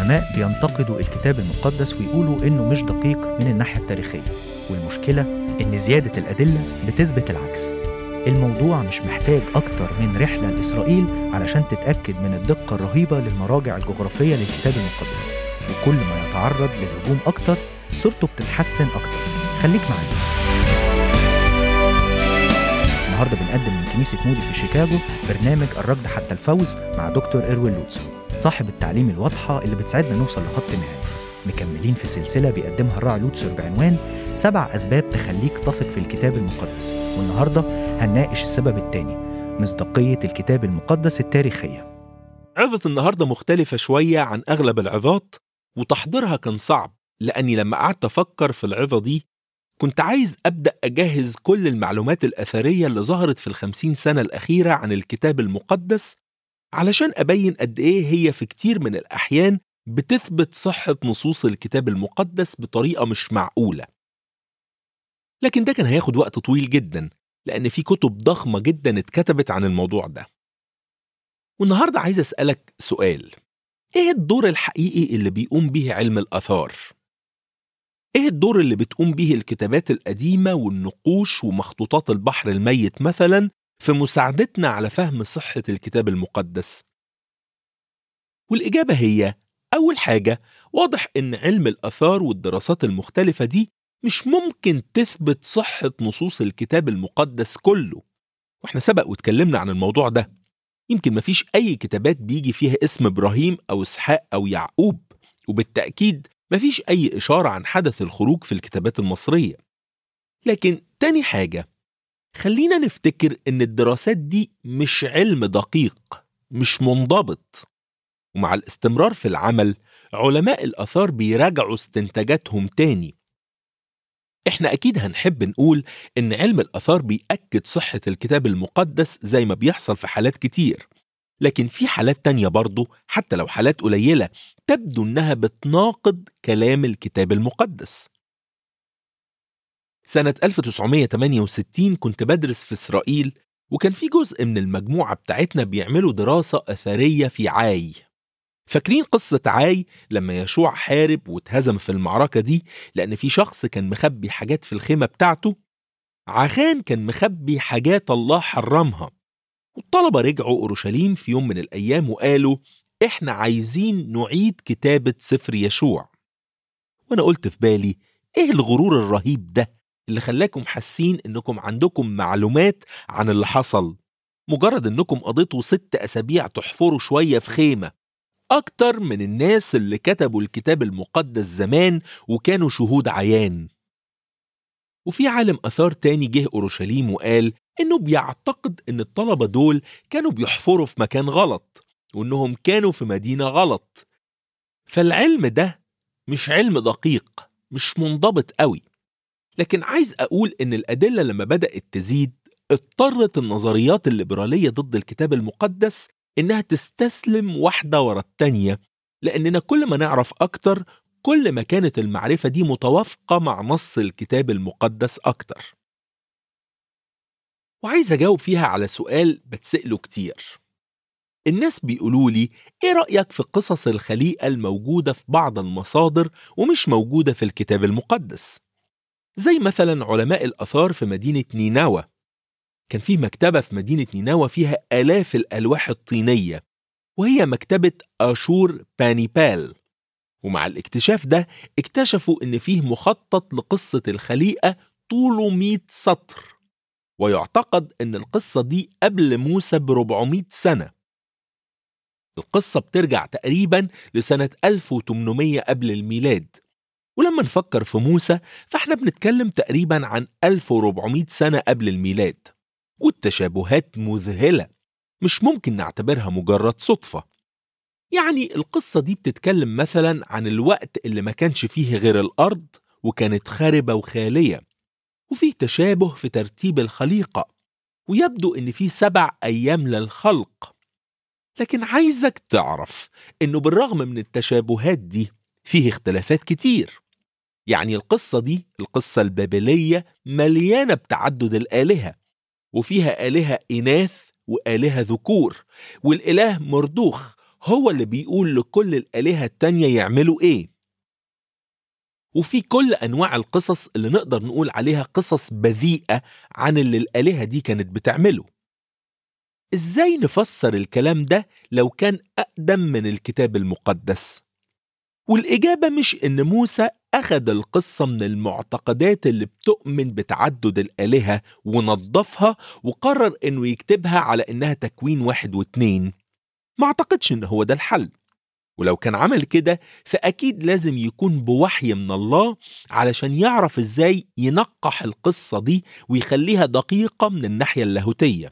العلماء بينتقدوا الكتاب المقدس ويقولوا إنه مش دقيق من الناحية التاريخية والمشكلة إن زيادة الأدلة بتثبت العكس الموضوع مش محتاج أكتر من رحلة لإسرائيل علشان تتأكد من الدقة الرهيبة للمراجع الجغرافية للكتاب المقدس وكل ما يتعرض للهجوم أكتر صورته بتتحسن أكتر خليك معانا النهارده بنقدم من كنيسة مودي في شيكاغو برنامج الركض حتى الفوز مع دكتور إروين لوتسو صاحب التعليم الواضحة اللي بتساعدنا نوصل لخط النهاية مكملين في سلسلة بيقدمها الراعي لوتسر بعنوان سبع أسباب تخليك تثق في الكتاب المقدس والنهاردة هنناقش السبب الثاني مصداقية الكتاب المقدس التاريخية عظة النهاردة مختلفة شوية عن أغلب العظات وتحضيرها كان صعب لأني لما قعدت أفكر في العظة دي كنت عايز أبدأ أجهز كل المعلومات الأثرية اللي ظهرت في الخمسين سنة الأخيرة عن الكتاب المقدس علشان أبين قد إيه هي في كتير من الأحيان بتثبت صحة نصوص الكتاب المقدس بطريقة مش معقولة لكن ده كان هياخد وقت طويل جدا لأن في كتب ضخمة جدا اتكتبت عن الموضوع ده والنهاردة عايز أسألك سؤال إيه الدور الحقيقي اللي بيقوم به علم الآثار؟ إيه الدور اللي بتقوم به الكتابات القديمة والنقوش ومخطوطات البحر الميت مثلا في مساعدتنا على فهم صحة الكتاب المقدس؟ والإجابة هي أول حاجة واضح إن علم الآثار والدراسات المختلفة دي مش ممكن تثبت صحة نصوص الكتاب المقدس كله واحنا سبق واتكلمنا عن الموضوع ده يمكن مفيش أي كتابات بيجي فيها اسم إبراهيم أو إسحاق أو يعقوب وبالتأكيد مفيش أي إشارة عن حدث الخروج في الكتابات المصرية لكن تاني حاجة خلينا نفتكر إن الدراسات دي مش علم دقيق مش منضبط ومع الاستمرار في العمل علماء الآثار بيراجعوا استنتاجاتهم تاني احنا أكيد هنحب نقول إن علم الآثار بيأكد صحة الكتاب المقدس زي ما بيحصل في حالات كتير لكن في حالات تانية برضه حتى لو حالات قليلة تبدو إنها بتناقض كلام الكتاب المقدس سنة 1968 كنت بدرس في إسرائيل وكان في جزء من المجموعة بتاعتنا بيعملوا دراسة أثرية في عاي فاكرين قصة عاي لما يشوع حارب واتهزم في المعركة دي لأن في شخص كان مخبي حاجات في الخيمة بتاعته عخان كان مخبي حاجات الله حرمها والطلبة رجعوا أورشليم في يوم من الأيام وقالوا إحنا عايزين نعيد كتابة سفر يشوع وأنا قلت في بالي إيه الغرور الرهيب ده اللي خلاكم حاسين إنكم عندكم معلومات عن اللي حصل مجرد إنكم قضيتوا ست أسابيع تحفروا شوية في خيمة أكتر من الناس اللي كتبوا الكتاب المقدس زمان وكانوا شهود عيان وفي عالم أثار تاني جه أورشليم وقال إنه بيعتقد إن الطلبة دول كانوا بيحفروا في مكان غلط وإنهم كانوا في مدينة غلط فالعلم ده مش علم دقيق مش منضبط قوي لكن عايز أقول إن الأدلة لما بدأت تزيد اضطرت النظريات الليبرالية ضد الكتاب المقدس إنها تستسلم واحدة ورا التانية لأننا كل ما نعرف أكتر كل ما كانت المعرفة دي متوافقة مع نص الكتاب المقدس أكتر وعايز أجاوب فيها على سؤال بتسأله كتير الناس بيقولوا لي إيه رأيك في قصص الخليقة الموجودة في بعض المصادر ومش موجودة في الكتاب المقدس زي مثلا علماء الآثار في مدينة نينوى كان في مكتبة في مدينة نينوى فيها آلاف الألواح الطينية وهي مكتبة آشور بانيبال ومع الاكتشاف ده اكتشفوا إن فيه مخطط لقصة الخليقة طوله 100 سطر ويعتقد إن القصة دي قبل موسى ب 400 سنة القصة بترجع تقريبا لسنة 1800 قبل الميلاد ولما نفكر في موسى فاحنا بنتكلم تقريبا عن 1400 سنة قبل الميلاد والتشابهات مذهلة مش ممكن نعتبرها مجرد صدفة يعني القصة دي بتتكلم مثلا عن الوقت اللي ما كانش فيه غير الأرض وكانت خاربة وخالية وفيه تشابه في ترتيب الخليقة ويبدو إن فيه سبع أيام للخلق لكن عايزك تعرف إنه بالرغم من التشابهات دي فيه اختلافات كتير يعني القصة دي القصة البابلية مليانة بتعدد الآلهة وفيها آلهة إناث وآلهة ذكور والإله مردوخ هو اللي بيقول لكل الآلهة التانية يعملوا إيه وفي كل أنواع القصص اللي نقدر نقول عليها قصص بذيئة عن اللي الآلهة دي كانت بتعمله إزاي نفسر الكلام ده لو كان أقدم من الكتاب المقدس؟ والإجابة مش إن موسى أخد القصة من المعتقدات اللي بتؤمن بتعدد الآلهة ونظفها وقرر إنه يكتبها على إنها تكوين واحد واتنين ما أعتقدش إن هو ده الحل ولو كان عمل كده فأكيد لازم يكون بوحي من الله علشان يعرف إزاي ينقح القصة دي ويخليها دقيقة من الناحية اللاهوتية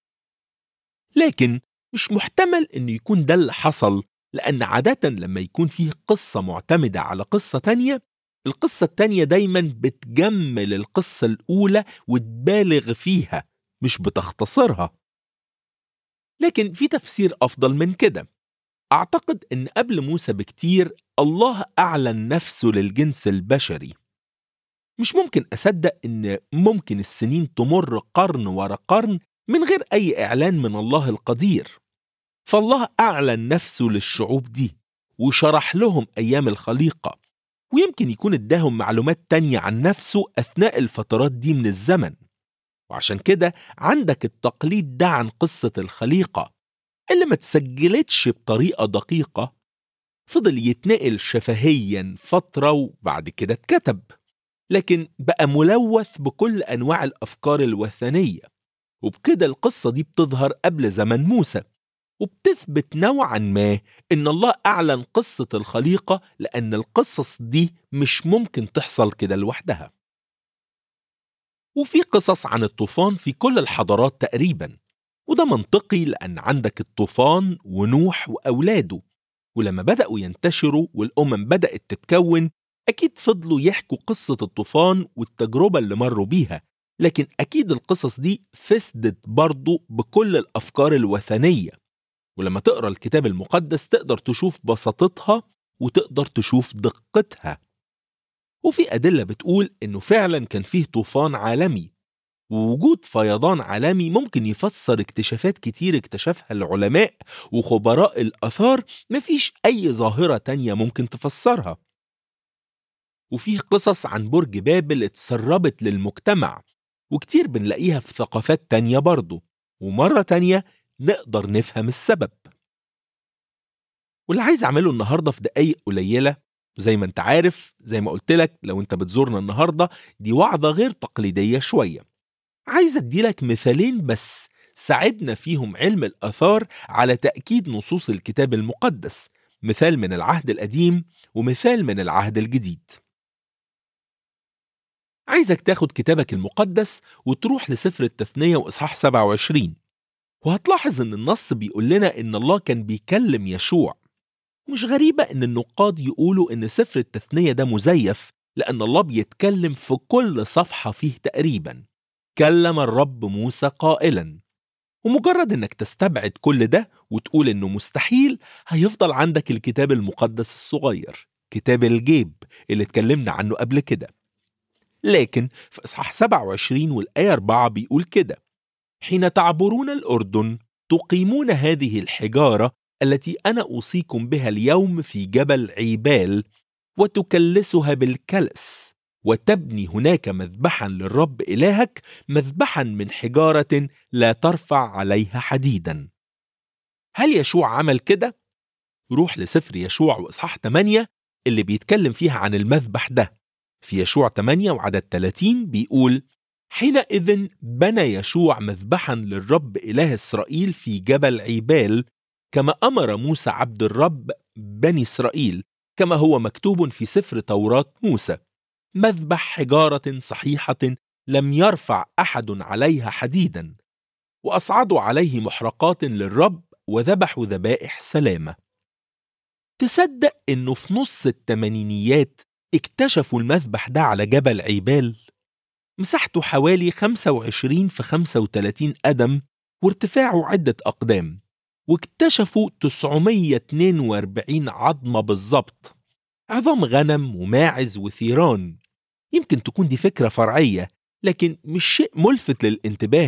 لكن مش محتمل إنه يكون ده اللي حصل لأن عادة لما يكون فيه قصة معتمدة على قصة تانية القصة التانية دايما بتجمل القصة الأولى وتبالغ فيها مش بتختصرها لكن في تفسير أفضل من كده أعتقد إن قبل موسى بكتير الله أعلن نفسه للجنس البشري مش ممكن أصدق إن ممكن السنين تمر قرن ورا قرن من غير أي إعلان من الله القدير فالله أعلن نفسه للشعوب دي وشرح لهم أيام الخليقة ويمكن يكون اداهم معلومات تانية عن نفسه أثناء الفترات دي من الزمن وعشان كده عندك التقليد ده عن قصة الخليقة اللي ما تسجلتش بطريقة دقيقة فضل يتنقل شفهيا فترة وبعد كده اتكتب لكن بقى ملوث بكل أنواع الأفكار الوثنية وبكده القصة دي بتظهر قبل زمن موسى وبتثبت نوعا ما إن الله أعلن قصة الخليقة لأن القصص دي مش ممكن تحصل كده لوحدها وفي قصص عن الطوفان في كل الحضارات تقريبا وده منطقي لأن عندك الطوفان ونوح وأولاده ولما بدأوا ينتشروا والأمم بدأت تتكون أكيد فضلوا يحكوا قصة الطوفان والتجربة اللي مروا بيها لكن أكيد القصص دي فسدت برضو بكل الأفكار الوثنية ولما تقرأ الكتاب المقدس تقدر تشوف بساطتها وتقدر تشوف دقتها وفي أدلة بتقول إنه فعلا كان فيه طوفان عالمي ووجود فيضان عالمي ممكن يفسر اكتشافات كتير اكتشفها العلماء وخبراء الآثار مفيش أي ظاهرة تانية ممكن تفسرها وفيه قصص عن برج بابل اتسربت للمجتمع وكتير بنلاقيها في ثقافات تانية برضه ومرة تانية نقدر نفهم السبب واللي عايز أعمله النهاردة في دقايق قليلة زي ما انت عارف زي ما قلت لك لو انت بتزورنا النهاردة دي وعظة غير تقليدية شوية عايز اديلك مثالين بس ساعدنا فيهم علم الآثار على تأكيد نصوص الكتاب المقدس مثال من العهد القديم ومثال من العهد الجديد عايزك تاخد كتابك المقدس وتروح لسفر التثنية وإصحاح 27 وهتلاحظ إن النص بيقول لنا إن الله كان بيكلم يشوع مش غريبة إن النقاد يقولوا إن سفر التثنية ده مزيف لأن الله بيتكلم في كل صفحة فيه تقريبا كلم الرب موسى قائلا ومجرد إنك تستبعد كل ده وتقول إنه مستحيل هيفضل عندك الكتاب المقدس الصغير كتاب الجيب اللي اتكلمنا عنه قبل كده لكن في إصحاح 27 والآية 4 بيقول كده حين تعبرون الأردن تقيمون هذه الحجارة التي أنا أوصيكم بها اليوم في جبل عيبال وتكلسها بالكلس وتبني هناك مذبحا للرب إلهك مذبحا من حجارة لا ترفع عليها حديدا هل يشوع عمل كده؟ روح لسفر يشوع وإصحاح 8 اللي بيتكلم فيها عن المذبح ده في يشوع 8 وعدد 30 بيقول حينئذ بنى يشوع مذبحا للرب إله إسرائيل في جبل عيبال كما أمر موسى عبد الرب بني إسرائيل كما هو مكتوب في سفر توراة موسى مذبح حجارة صحيحة لم يرفع أحد عليها حديدا وأصعدوا عليه محرقات للرب وذبحوا ذبائح سلامة تصدق إنه في نص التمانينيات اكتشفوا المذبح ده على جبل عيبال مساحته حوالي 25 في 35 قدم وارتفاعه عدة أقدام واكتشفوا 942 عظمة بالظبط عظام غنم وماعز وثيران يمكن تكون دي فكرة فرعية لكن مش شيء ملفت للانتباه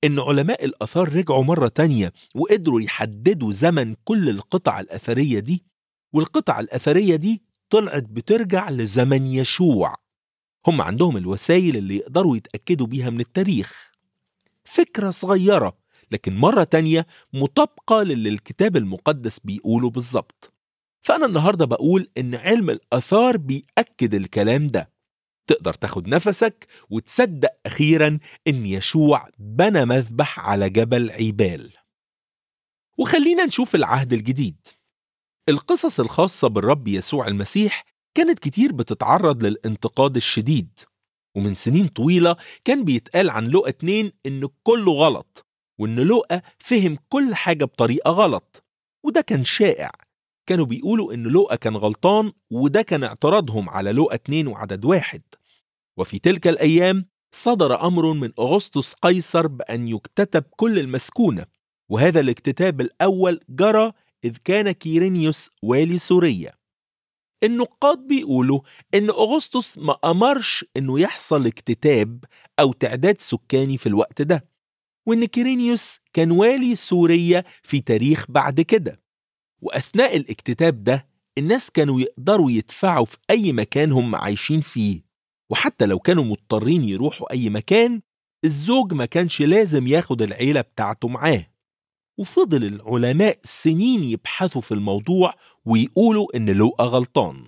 إن علماء الآثار رجعوا مرة تانية وقدروا يحددوا زمن كل القطع الأثرية دي والقطع الأثرية دي طلعت بترجع لزمن يشوع هم عندهم الوسائل اللي يقدروا يتأكدوا بيها من التاريخ فكرة صغيرة لكن مرة تانية مطابقة للي الكتاب المقدس بيقوله بالظبط فأنا النهاردة بقول إن علم الآثار بيأكد الكلام ده تقدر تاخد نفسك وتصدق أخيرا إن يشوع بنى مذبح على جبل عيبال وخلينا نشوف العهد الجديد القصص الخاصة بالرب يسوع المسيح كانت كتير بتتعرض للانتقاد الشديد ومن سنين طويلة كان بيتقال عن لقى اتنين إن كله غلط وإن لقى فهم كل حاجة بطريقة غلط وده كان شائع كانوا بيقولوا إن لقى كان غلطان وده كان اعتراضهم على لقى اتنين وعدد واحد وفي تلك الأيام صدر أمر من أغسطس قيصر بأن يكتتب كل المسكونة وهذا الاكتتاب الأول جرى إذ كان كيرينيوس والي سوريا النقاد بيقولوا إن أغسطس ما أمرش إنه يحصل اكتتاب أو تعداد سكاني في الوقت ده وإن كيرينيوس كان والي سوريا في تاريخ بعد كده وأثناء الاكتتاب ده الناس كانوا يقدروا يدفعوا في أي مكان هم عايشين فيه وحتى لو كانوا مضطرين يروحوا أي مكان الزوج ما كانش لازم ياخد العيلة بتاعته معاه وفضل العلماء سنين يبحثوا في الموضوع ويقولوا إن لوقا غلطان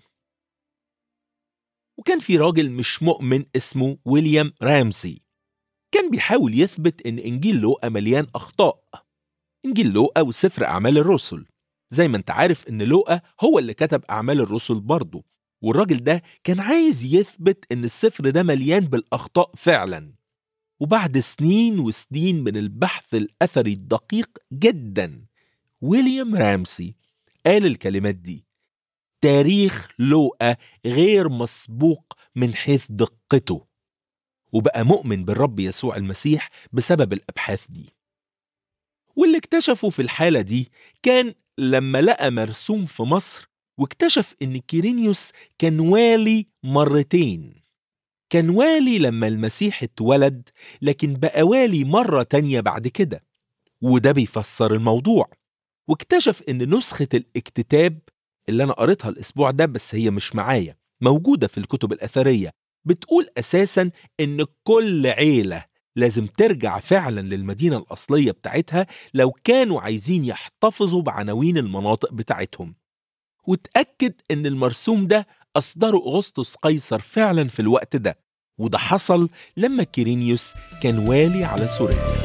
وكان في راجل مش مؤمن اسمه ويليام رامسي كان بيحاول يثبت إن إنجيل لوقا مليان أخطاء إنجيل لوقا وسفر أعمال الرسل زي ما انت عارف إن لوقا هو اللي كتب أعمال الرسل برضه والراجل ده كان عايز يثبت إن السفر ده مليان بالأخطاء فعلا وبعد سنين وسنين من البحث الأثري الدقيق جدا ويليام رامسي قال الكلمات دي تاريخ لوقا غير مسبوق من حيث دقته وبقى مؤمن بالرب يسوع المسيح بسبب الأبحاث دي واللي اكتشفوا في الحالة دي كان لما لقى مرسوم في مصر واكتشف إن كيرينيوس كان والي مرتين كان والي لما المسيح اتولد لكن بقى والي مرة تانية بعد كده وده بيفسر الموضوع واكتشف إن نسخة الاكتتاب اللي أنا قريتها الأسبوع ده بس هي مش معايا موجودة في الكتب الأثرية بتقول أساسا إن كل عيلة لازم ترجع فعلا للمدينة الأصلية بتاعتها لو كانوا عايزين يحتفظوا بعناوين المناطق بتاعتهم وتأكد إن المرسوم ده أصدره أغسطس قيصر فعلا في الوقت ده وده حصل لما كيرينيوس كان والي على سوريا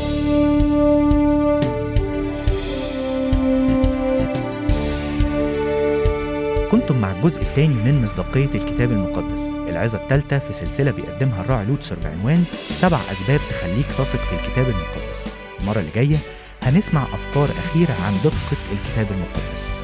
كنتم مع الجزء الثاني من مصداقية الكتاب المقدس العظة الثالثة في سلسلة بيقدمها الراعي لوتسر بعنوان سبع أسباب تخليك تثق في الكتاب المقدس المرة اللي جاية هنسمع أفكار أخيرة عن دقة الكتاب المقدس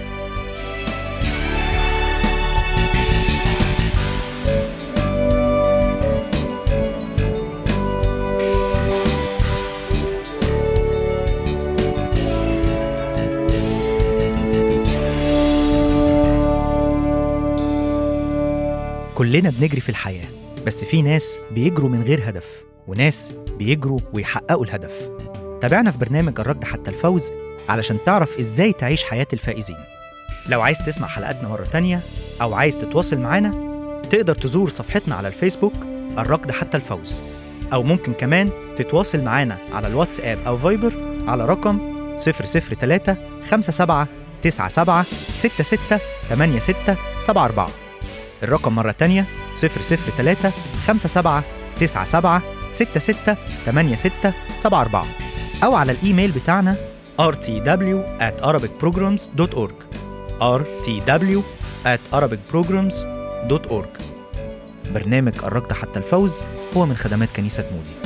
كلنا بنجري في الحياة بس في ناس بيجروا من غير هدف وناس بيجروا ويحققوا الهدف تابعنا في برنامج الركض حتى الفوز علشان تعرف ازاي تعيش حياة الفائزين لو عايز تسمع حلقاتنا مرة تانية أو عايز تتواصل معانا تقدر تزور صفحتنا على الفيسبوك الركض حتى الفوز أو ممكن كمان تتواصل معانا على الواتساب أو فايبر على رقم 003 57 97 66 86 74 الرقم مرة تانية 003 57 97 66 86 74 أو على الإيميل بتاعنا rtw at arabicprograms.org rtw at arabicprograms.org برنامج الركض حتى الفوز هو من خدمات كنيسة مودي